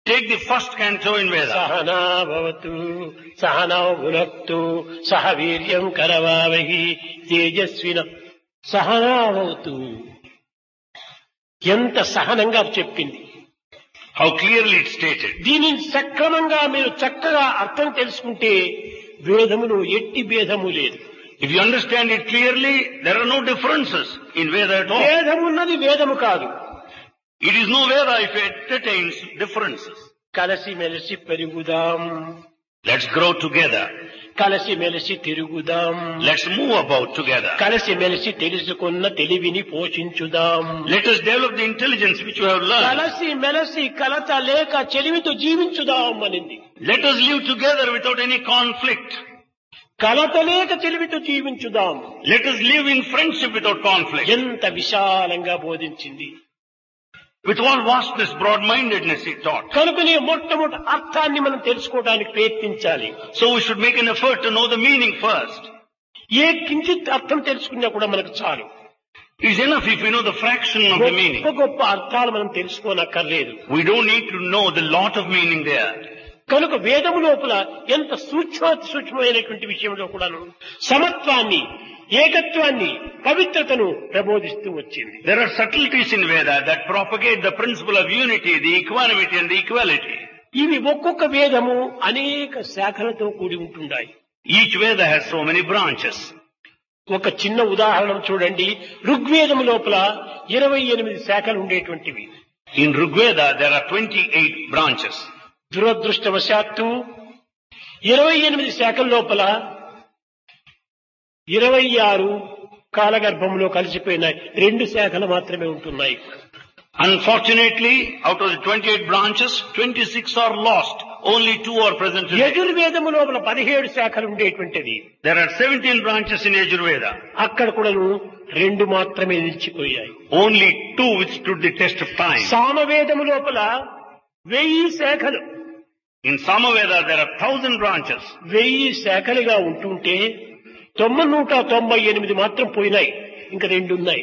Take the first canto in Veda. సహనాభవతు సహనౌ భునక్తు సహ వీర్యం కరవావహి తేజస్విన సహనాభవతు ఎంత సహనంగా చెప్పింది How clearly it's stated. దీనిని సక్రమంగా మీరు చక్కగా అర్థం తెలుసుకుంటే వేదములో ఎట్టి భేదము లేదు If you understand it clearly, there are no differences in Veda at all. వేదమున్నది వేదము కాదు It is no Veda if it entertains differences. కలసి మెలిసి పెరుగుదాం Let's grow together. కలసి మెలిసి తిరుగుదాం Let's move about together. కలసి మెలిసి తెలుసుకున్న తెలివిని పోషించుదాం Let us develop the intelligence which we have learned. కలసి మెలసి కలత లేక చెలిమితో జీవించుదాం అనింది Let us live together without any conflict. కలత లేక చెలిమితో జీవించుదాం Let us live in friendship without conflict. ఎంత విశాలంగా బోధించింది With all vastness, broad-mindedness it taught. కనుకనే మొట్టమొదటి అర్థాన్ని మనం తెలుసుకోవడానికి ప్రయత్నించాలి So we should make an effort to know the meaning first. ఏ కించిత్ అర్థం తెలుసుకున్నా కూడా మనకు చాలు It is enough if we know the fraction of the meaning. గొప్ప గొప్ప అర్థాలు మనం తెలుసుకోనక్కర్లేదు We don't need to know the lot of meaning there. కనుక వేదము లోపల ఎంత సూక్ష్మాతి సూక్ష్మమైనటువంటి విషయంలో కూడాను సమత్వాన్ని ఏకత్వాన్ని పవిత్రతను ప్రబోధిస్తూ వచ్చింది There are subtleties in Veda that propagate the principle of unity, the equanimity and the equality. ఇవి ఒక్కొక్క వేదము అనేక శాఖలతో కూడి ఉంటున్నాయి Each Veda has so many branches. ఒక చిన్న ఉదాహరణ చూడండి ఋగ్వేదము లోపల ఇరవై ఎనిమిది శాఖలు ఉండేటువంటివి In Rigveda there are 28 branches. దురదృష్టవశాత్తు ఇరవై ఎనిమిది శాఖల లోపల ఇరవై ఆరు కాలగర్భంలో కలిసిపోయినాయి రెండు శాఖలు మాత్రమే ఉంటున్నాయి Unfortunately, out of the 28 branches, 26 are lost. Only two are present today. యజుర్వేదము లోపల పదిహేడు శాఖలు ఉండేటువంటిది There are 17 branches in Yajurveda. అక్కడ కూడాను రెండు మాత్రమే నిలిచిపోయాయి Only two withstood the test of time. సామవేదము లోపల వెయ్యి శాఖలు In Samaveda there are thousand branches. వెయ్యి శాఖలుగా ఉంటుంటే తొమ్మిది నూట తొంభై ఎనిమిది మాత్రం పోయినాయి ఇంకా రెండు ఉన్నాయి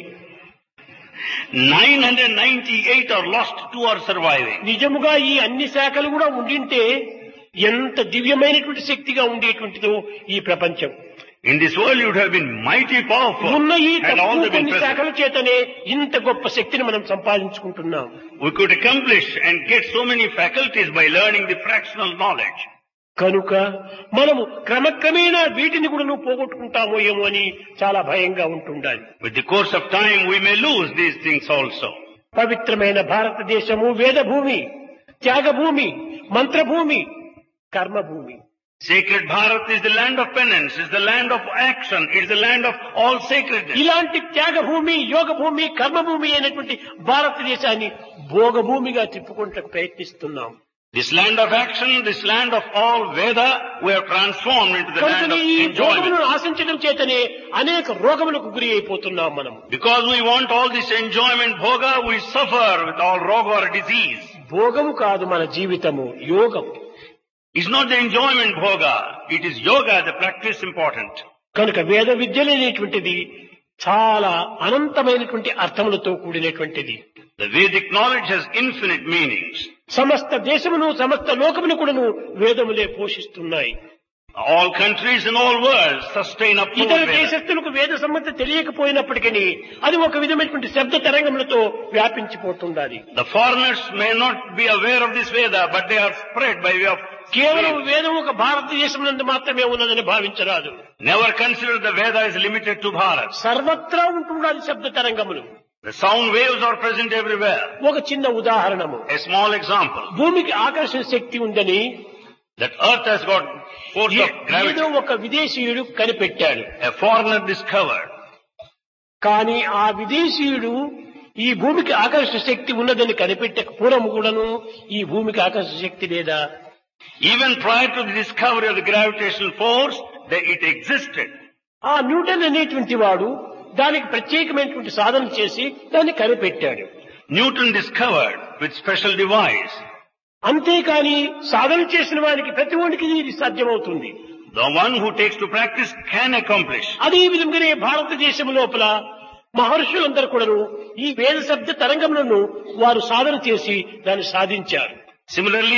998 are lost, two are surviving. నిజముగా ఈ అన్ని శాఖలు కూడా ఉండింటే ఎంత దివ్యమైనటువంటి శక్తిగా ఉండేటువంటిదో ఈ ప్రపంచం In this world you would have been mighty powerful ఉన్న ఈ had all తక్కువ they been కొన్ని present. శాఖల చేతనే ఇంత గొప్ప శక్తిని మనం సంపాదించుకుంటున్నాం We could accomplish and get so many faculties by learning the fractional knowledge. కనుక మనము క్రమక్రమేణా వీటిని కూడా నువ్వు పోగొట్టుకుంటామో ఏమో అని చాలా భయంగా ఉంటుండాలి With the course of time we may lose these things also. పవిత్రమైన భారతదేశము వేదభూమి Thyagabhoomi మంత్రభూమి కర్మభూమి Sacred Bharat is the land of penance, is the land of action, it is the land of all sacredness. ఇలాంటి త్యాగభూమి యోగభూమి కర్మభూమి అయినటువంటి భారతదేశాన్ని భోగభూమిగా తిప్పుకుంటకు ప్రయత్నిస్తున్నాం This land of action, this land of all Veda, we have transformed into the land కనుక of ఈ enjoyment. భోగములను ఆశించడం చేతనే అనేక రోగములకు గురి అయిపోతున్నాం మనం Because we want all this enjoyment bhoga, we suffer with all roga or disease. భోగము కాదు మన జీవితము యోగం It's not the enjoyment bhoga, it is yoga, the practice important. కనుక వేద విద్యలు అనేటువంటిది చాలా అనంతమైనటువంటి అర్థములతో కూడినటువంటిది The Vedic knowledge has infinite meanings. సమస్త దేశమును సమస్త లోకమును కూడాను వేదములే పోషిస్తున్నాయి All countries and all worlds sustain up to ఇతర Veda. దేశస్తులకు వేద సంబంధం తెలియకపోయినప్పటికీ అది ఒక విధమైనటువంటి శబ్ద తరంగములతో వ్యాపించిపోతుండాలి The foreigners may not be aware of this Veda, but they are spread by way of కేవలం waves. వేదం ఒక భారతదేశం నందు మాత్రమే ఉన్నదని భావించరాదు Never consider the Veda is limited to Bharat. సర్వత్రా ఉంటుండాలి శబ్ద తరంగములు The sound waves are present everywhere. ఒక చిన్న ఉదాహరణము A small example, భూమికి ఆకర్షణ శక్తి ఉందని that earth has got force A- of gravity. ఏదో ఒక విదేశీయుడు కనిపెట్టాడు A foreigner discovered. కానీ ఆ విదేశీయుడు ఈ భూమికి ఆకర్షణ శక్తి ఉన్నదని కనిపెట్టక పూర్వం కూడాను ఈ భూమికి ఆకర్షణ శక్తి లేదా Even prior to the discovery of the gravitational force, that it existed. ఆ న్యూటన్ అనేటువంటి వాడు దానికి ప్రత్యేకమైనటువంటి సాధన చేసి దాన్ని కనిపెట్టాడు Newton discovered with special device. అంతేకాని సాధన చేసిన వారికి ప్రతి ఒడికి ఇది సాధ్యమవుతుంది The one who takes to practice can accomplish. అదే విధంగానే భారతదేశం లోపల మహర్షులందరూ కూడాను ఈ వేద శబ్ద తరంగములను వారు సాధన చేసి దాన్ని సాధించారు Similarly,